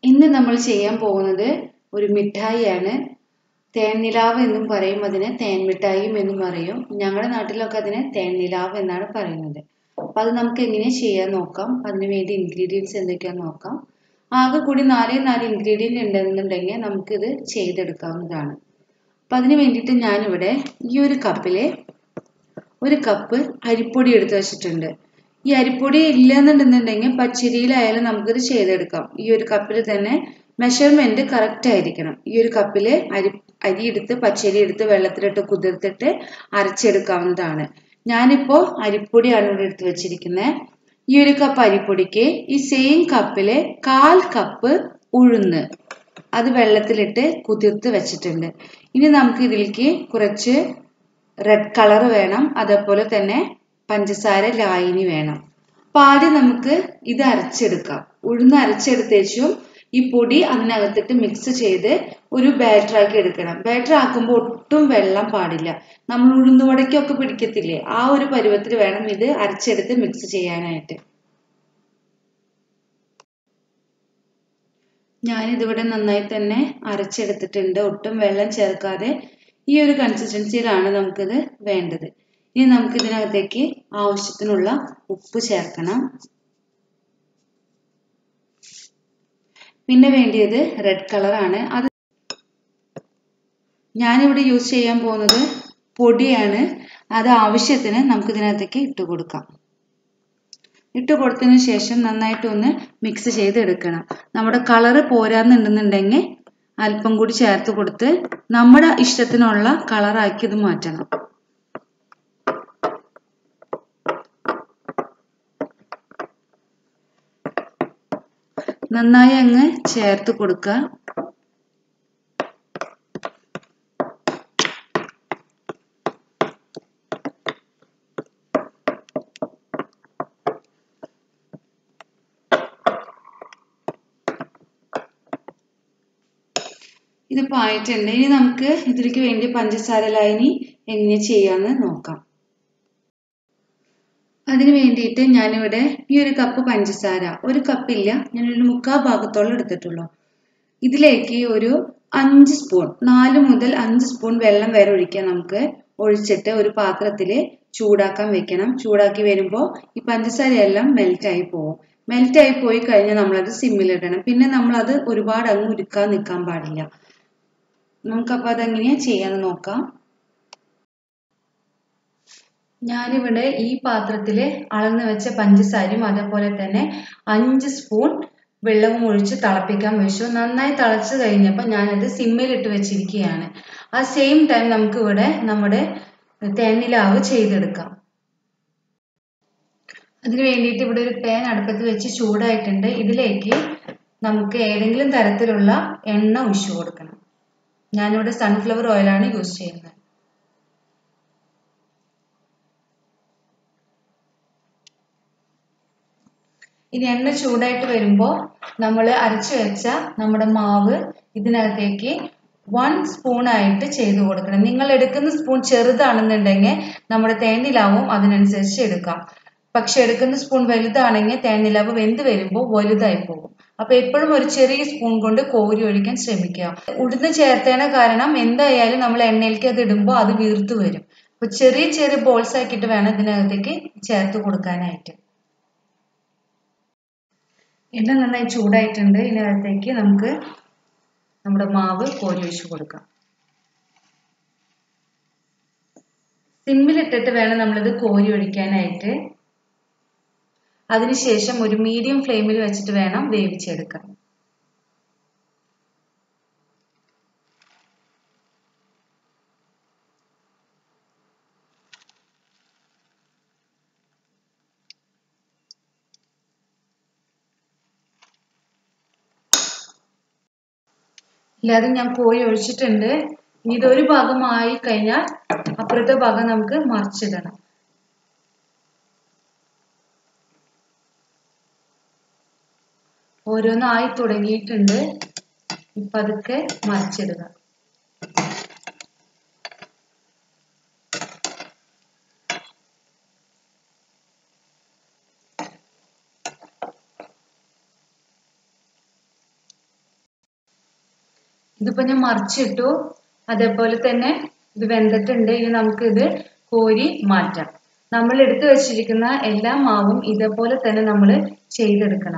ഇന്ന് നമ്മൾ ചെയ്യാൻ പോകുന്നത് ഒരു മിഠായിയാണ് തേൻനിലാവ് എന്നും പറയും അതിനെ തേൻ മിഠായിയും എന്നും പറയും ഞങ്ങളുടെ നാട്ടിലൊക്കെ അതിനെ തേൻനിലാവ് എന്നാണ് പറയുന്നത് അപ്പം അത് നമുക്ക് എങ്ങനെ ചെയ്യാൻ നോക്കാം അതിന് വേണ്ടി ഇൻഗ്രീഡിയൻസ് എന്തൊക്കെയാന്ന് നോക്കാം ആകെ കൂടി നാലേ നാല് ഇൻഗ്രീഡിയൻ്റ് ഉണ്ടെന്നുണ്ടെങ്കിൽ നമുക്കിത് ചെയ്തെടുക്കാവുന്നതാണ് അപ്പം അതിന് വേണ്ടിയിട്ട് ഞാനിവിടെ ഈ ഒരു കപ്പിൽ ഒരു കപ്പ് അരിപ്പൊടി എടുത്ത് വെച്ചിട്ടുണ്ട് ഈ അരിപ്പൊടി ഇല്ലെന്നുണ്ടെന്നുണ്ടെങ്കിൽ പച്ചരിയിലായാലും നമുക്കിത് ചെയ്തെടുക്കാം ഈ ഒരു കപ്പിൽ തന്നെ മെഷർമെന്റ് കറക്റ്റ് ആയിരിക്കണം ഈ ഒരു കപ്പിൽ അരി അരി എടുത്ത് പച്ചരി എടുത്ത് വെള്ളത്തിലിട്ട് കുതിർത്തിട്ട് അരച്ചെടുക്കാവുന്നതാണ് ഞാനിപ്പോൾ അരിപ്പൊടിയാണ് ഇവിടെ എടുത്ത് വെച്ചിരിക്കുന്നത് ഈ ഒരു കപ്പ് അരിപ്പൊടിക്ക് ഈ സെയിം കപ്പില് കാൽ കപ്പ് ഉഴുന്ന് അത് വെള്ളത്തിലിട്ട് കുതിർത്ത് വെച്ചിട്ടുണ്ട് ഇനി നമുക്ക് ഇതിലേക്ക് കുറച്ച് റെഡ് കളർ വേണം അതേപോലെ തന്നെ പഞ്ചസാര ലായനി വേണം അപ്പൊ ആദ്യം നമുക്ക് ഇത് അരച്ചെടുക്കാം ഉഴുന്ന് അരച്ചെടുത്തേച്ചും ഈ പൊടി അതിനകത്തിട്ട് മിക്സ് ചെയ്ത് ഒരു ബാറ്റർ ആക്കി എടുക്കണം ബാറ്റർ ആക്കുമ്പോൾ ഒട്ടും വെള്ളം പാടില്ല നമ്മൾ ഉഴുന്നുവടയ്ക്കൊക്കെ പിടിക്കത്തില്ലേ ആ ഒരു പരുവത്തിൽ വേണം ഇത് അരച്ചെടുത്ത് മിക്സ് ചെയ്യാനായിട്ട് ഞാനിതിവിടെ നന്നായി തന്നെ അരച്ചെടുത്തിട്ടുണ്ട് ഒട്ടും വെള്ളം ചേർക്കാതെ ഈ ഒരു കൺസിസ്റ്റൻസിയിലാണ് നമുക്കിത് വേണ്ടത് ഇനി നമുക്ക് ഇതിനകത്തേക്ക് ആവശ്യത്തിനുള്ള ഉപ്പ് ചേർക്കണം പിന്നെ വേണ്ടിയത് റെഡ് കളറാണ് അത് ഞാനിവിടെ യൂസ് ചെയ്യാൻ പോകുന്നത് പൊടിയാണ് അത് ആവശ്യത്തിന് നമുക്ക് ഇതിനകത്തേക്ക് ഇട്ട് കൊടുക്കാം ഇട്ട് കൊടുത്തതിന് ശേഷം നന്നായിട്ട് ഒന്ന് മിക്സ് ചെയ്തെടുക്കണം നമ്മുടെ കളറ് പോരാന്നുണ്ടെന്നുണ്ടെങ്കിൽ അല്പം കൂടി ചേർത്ത് കൊടുത്ത് നമ്മുടെ ഇഷ്ടത്തിനുള്ള കളറാക്കി ഇത് മാറ്റണം നന്നായി അങ്ങ് ചേർത്ത് കൊടുക്കുക ഇതിപ്പോൾ ആയിട്ടുണ്ട് ഇനി നമുക്ക് ഇതിലേക്ക് വേണ്ടി പഞ്ചസാര ലായനി എങ്ങനെ ചെയ്യാമെന്ന് നോക്കാം അതിന് വേണ്ടിയിട്ട് ഞാനിവിടെ ഈ ഒരു കപ്പ് പഞ്ചസാര ഒരു കപ്പില്ല ഞാനൊരു മുക്കാൽ ഭാഗത്തോളം എടുത്തിട്ടുള്ളൂ ഇതിലേക്ക് ഒരു അഞ്ച് സ്പൂൺ നാല് മുതൽ അഞ്ച് സ്പൂൺ വെള്ളം വരെ ഒഴിക്കാം നമുക്ക് ഒഴിച്ചിട്ട് ഒരു പാത്രത്തിൽ ചൂടാക്കാൻ വെക്കണം ചൂടാക്കി വരുമ്പോൾ ഈ പഞ്ചസാരയെല്ലാം മെൽറ്റായി പോകും മെൽറ്റായി പോയി കഴിഞ്ഞാൽ നമ്മളത് സിമ്മിലിടണം പിന്നെ നമ്മളത് ഒരുപാട് അങ്ങ് ഉരുക്കാൻ നിൽക്കാൻ പാടില്ല നമുക്കപ്പോൾ അതെങ്ങനെയാ ചെയ്യാന്ന് നോക്കാം ഞാനിവിടെ ഈ പാത്രത്തിൽ അളന്ന് വെച്ച പഞ്ചസാരയും അതേപോലെ തന്നെ അഞ്ച് സ്പൂൺ വെള്ളവും ഒഴിച്ച് തിളപ്പിക്കാൻ വെച്ചു നന്നായി തിളച്ച് കഴിഞ്ഞപ്പോൾ ഞാനത് സിമ്മിലിട്ട് വെച്ചിരിക്കുകയാണ് ആ സെയിം ടൈം നമുക്ക് ഇവിടെ നമ്മുടെ തേനിലാവ് ചെയ്തെടുക്കാം അതിന് വേണ്ടിയിട്ട് ഇവിടെ ഒരു പാൻ അടുപ്പത്ത് വെച്ച് ചൂടായിട്ടുണ്ട് ഇതിലേക്ക് നമുക്ക് ഏതെങ്കിലും തരത്തിലുള്ള എണ്ണ ഒഴിച്ചു കൊടുക്കണം ഞാനിവിടെ സൺഫ്ലവർ ഓയിലാണ് യൂസ് ചെയ്യുന്നത് ഇനി എണ്ണ ചൂടായിട്ട് വരുമ്പോൾ നമ്മൾ അരച്ചു വെച്ച നമ്മുടെ മാവ് ഇതിനകത്തേക്ക് വൺ സ്പൂൺ ആയിട്ട് ചെയ്തു കൊടുക്കണം നിങ്ങൾ എടുക്കുന്ന സ്പൂൺ ചെറുതാണെന്നുണ്ടെങ്കിൽ നമ്മുടെ തേനിലാവും അതിനനുസരിച്ച് എടുക്കാം പക്ഷെ എടുക്കുന്ന സ്പൂൺ വലുതാണെങ്കിൽ തേനിലാവ് വെന്ത് വരുമ്പോൾ വലുതായി പോകും അപ്പൊ എപ്പോഴും ഒരു ചെറിയ സ്പൂൺ കൊണ്ട് കോരി ഒഴിക്കാൻ ശ്രമിക്കുക ഉഴുന്ന് ചേർത്തേന കാരണം എന്തായാലും നമ്മൾ എണ്ണയിലേക്ക് അത് ഇടുമ്പോൾ അത് വീർത്തു വരും അപ്പൊ ചെറിയ ചെറിയ ബോൾസ് ആക്കിയിട്ട് വേണം ഇതിനകത്തേക്ക് ചേർത്ത് കൊടുക്കാനായിട്ട് എണ്ണ നന്നായി ചൂടായിട്ടുണ്ട് ഇതിനകത്തേക്ക് നമുക്ക് നമ്മുടെ മാവ് കോരി ഒഴിച്ച് കൊടുക്കാം സിമ്മിലിട്ടിട്ട് വേണം നമ്മളിത് കോരി ഒഴിക്കാനായിട്ട് അതിനുശേഷം ഒരു മീഡിയം ഫ്ലെയിമിൽ വെച്ചിട്ട് വേണം വേവിച്ചെടുക്കാൻ ഇല്ലാതെ ഞാൻ കോരി ഒഴിച്ചിട്ടുണ്ട് ഇനി ഇതൊരു ഭാഗമായി കഴിഞ്ഞാൽ അപ്പുറത്തെ ഭാഗം നമുക്ക് മറിച്ചിടണം ഓരോന്നായി തുടങ്ങിയിട്ടുണ്ട് ഇപ്പൊ അതൊക്കെ മറിച്ചിടുക ഇതിപ്പോ ഞാൻ മറിച്ചിട്ടു അതേപോലെ തന്നെ ഇത് വെന്തിട്ടുണ്ട് ഇനി നമുക്ക് ഇത് കോരി മാറ്റാം നമ്മൾ എടുത്തു വെച്ചിരിക്കുന്ന എല്ലാ മാവും ഇതേപോലെ തന്നെ നമ്മൾ ചെയ്തെടുക്കണം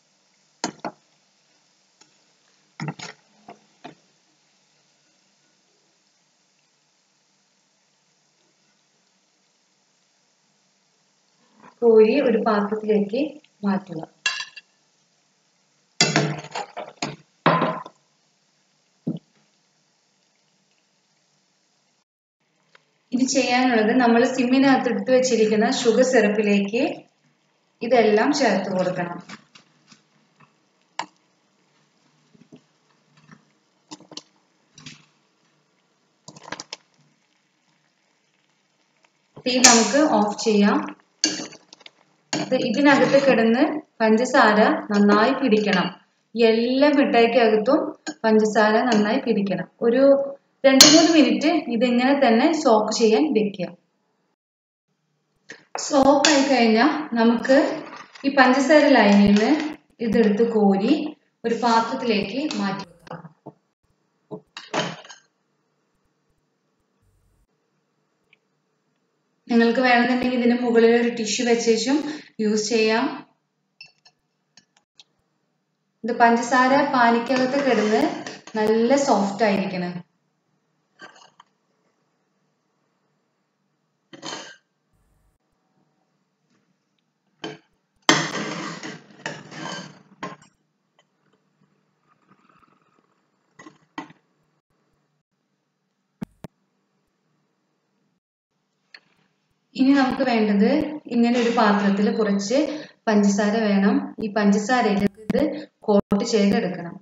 കോരി ഒരു പാത്രത്തിലേക്ക് മാറ്റുക ഇത് ചെയ്യാനുള്ളത് നമ്മൾ സിമ്മിനകത്ത് എടുത്ത് വെച്ചിരിക്കുന്ന ഷുഗർ സിറപ്പിലേക്ക് ഇതെല്ലാം ചേർത്ത് കൊടുക്കണം തീ നമുക്ക് ഓഫ് ചെയ്യാം ഇതിനകത്ത് കിടന്ന് പഞ്ചസാര നന്നായി പിടിക്കണം എല്ലാ മിഠായിക്കകത്തും പഞ്ചസാര നന്നായി പിടിക്കണം ഒരു രണ്ട് മൂന്ന് മിനിറ്റ് ഇതിങ്ങനെ തന്നെ സോക്ക് ചെയ്യാൻ വെക്കുക സോക്ക് ആയി കഴിഞ്ഞാൽ നമുക്ക് ഈ പഞ്ചസാര ലൈനിൽ നിന്ന് ഇതെടുത്ത് കോരി ഒരു പാത്രത്തിലേക്ക് മാറ്റി വെക്കാം നിങ്ങൾക്ക് വേണമെന്നുണ്ടെങ്കിൽ ഇതിന് മുകളിൽ ഒരു ടിഷ്യൂ വെച്ചേച്ചും യൂസ് ചെയ്യാം ഇത് പഞ്ചസാര പാനിക്കകത്ത് കിടന്ന് നല്ല സോഫ്റ്റ് ആയിരിക്കണം ഇനി നമുക്ക് വേണ്ടത് ഇങ്ങനെ ഒരു പാത്രത്തിൽ കുറച്ച് പഞ്ചസാര വേണം ഈ പഞ്ചസാരയിലേക്ക് ഇത് കോട്ട് ചെയ്തെടുക്കണം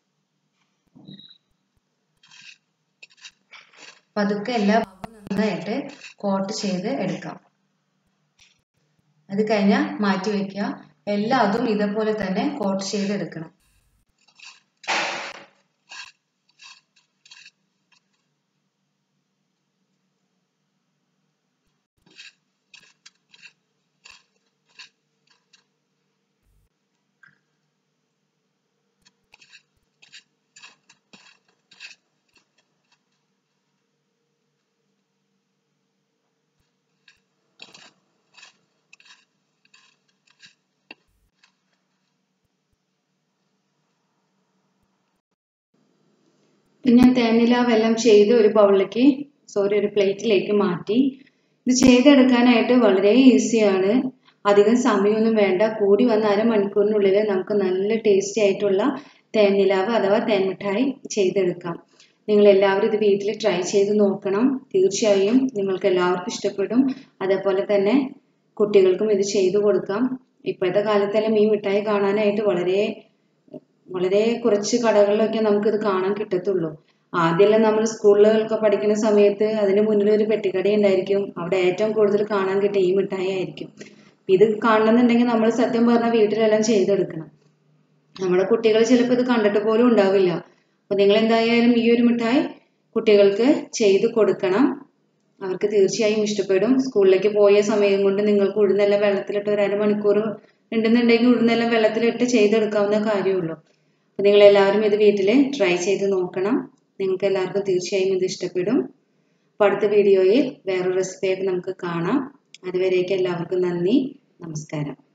പതുക്കെ എല്ലാ ഭാഗവും നന്നായിട്ട് കോട്ട് ചെയ്ത് എടുക്കാം അത് കഴിഞ്ഞാൽ മാറ്റി വെക്കുക എല്ലാതും ഇതേപോലെ തന്നെ കോട്ട് ചെയ്തെടുക്കണം ഞാൻ തേനിലാവെല്ലാം ചെയ്ത് ഒരു ബൗളിലേക്ക് സോറി ഒരു പ്ലേറ്റിലേക്ക് മാറ്റി ഇത് ചെയ്തെടുക്കാനായിട്ട് വളരെ ഈസിയാണ് അധികം സമയമൊന്നും വേണ്ട കൂടി വന്ന അരമണിക്കൂറിനുള്ളിൽ നമുക്ക് നല്ല ടേസ്റ്റി ആയിട്ടുള്ള തേനിലാവ് അഥവാ തേൻമിഠായി ചെയ്തെടുക്കാം നിങ്ങൾ എല്ലാവരും ഇത് വീട്ടിൽ ട്രൈ ചെയ്ത് നോക്കണം തീർച്ചയായും നിങ്ങൾക്ക് എല്ലാവർക്കും ഇഷ്ടപ്പെടും അതേപോലെ തന്നെ കുട്ടികൾക്കും ഇത് ചെയ്തു കൊടുക്കാം ഇപ്പോഴത്തെ കാലത്തെല്ലാം ഈ മിഠായി കാണാനായിട്ട് വളരെ വളരെ കുറച്ച് കടകളിലൊക്കെ നമുക്കിത് കാണാൻ കിട്ടത്തുള്ളൂ ആദ്യമെല്ലാം നമ്മൾ സ്കൂളുകളൊക്കെ പഠിക്കുന്ന സമയത്ത് അതിന് മുന്നിൽ ഒരു പെട്ടിക്കട ഉണ്ടായിരിക്കും അവിടെ ഏറ്റവും കൂടുതൽ കാണാൻ കിട്ടിയ ഈ മിഠായി ആയിരിക്കും ഇത് കാണണമെന്നുണ്ടെങ്കിൽ നമ്മൾ സത്യം പറഞ്ഞാൽ വീട്ടിലെല്ലാം ചെയ്തെടുക്കണം നമ്മുടെ കുട്ടികൾ ചിലപ്പോൾ ഇത് കണ്ടിട്ട് പോലും ഉണ്ടാവില്ല അപ്പോൾ നിങ്ങൾ എന്തായാലും ഈ ഒരു മിഠായി കുട്ടികൾക്ക് ചെയ്ത് കൊടുക്കണം അവർക്ക് തീർച്ചയായും ഇഷ്ടപ്പെടും സ്കൂളിലേക്ക് പോയ സമയം കൊണ്ട് നിങ്ങൾക്ക് ഉഴുന്നെല്ലാം വെള്ളത്തിലിട്ട് ഒരു അരമണിക്കൂർ ഉണ്ടെന്നുണ്ടെങ്കിൽ ഉഴുന്നെല്ലാം വെള്ളത്തിലിട്ട് ചെയ്തെടുക്കാവുന്ന കാര്യമുള്ളൂ അപ്പോൾ നിങ്ങൾ എല്ലാവരും ഇത് വീട്ടിൽ ട്രൈ ചെയ്ത് നോക്കണം നിങ്ങൾക്ക് എല്ലാവർക്കും തീർച്ചയായും ഇത് ഇഷ്ടപ്പെടും അപ്പോൾ അടുത്ത വീഡിയോയിൽ വേറൊരു റെസിപ്പി ആയിട്ട് നമുക്ക് കാണാം അതുവരേക്കും എല്ലാവർക്കും നന്ദി നമസ്കാരം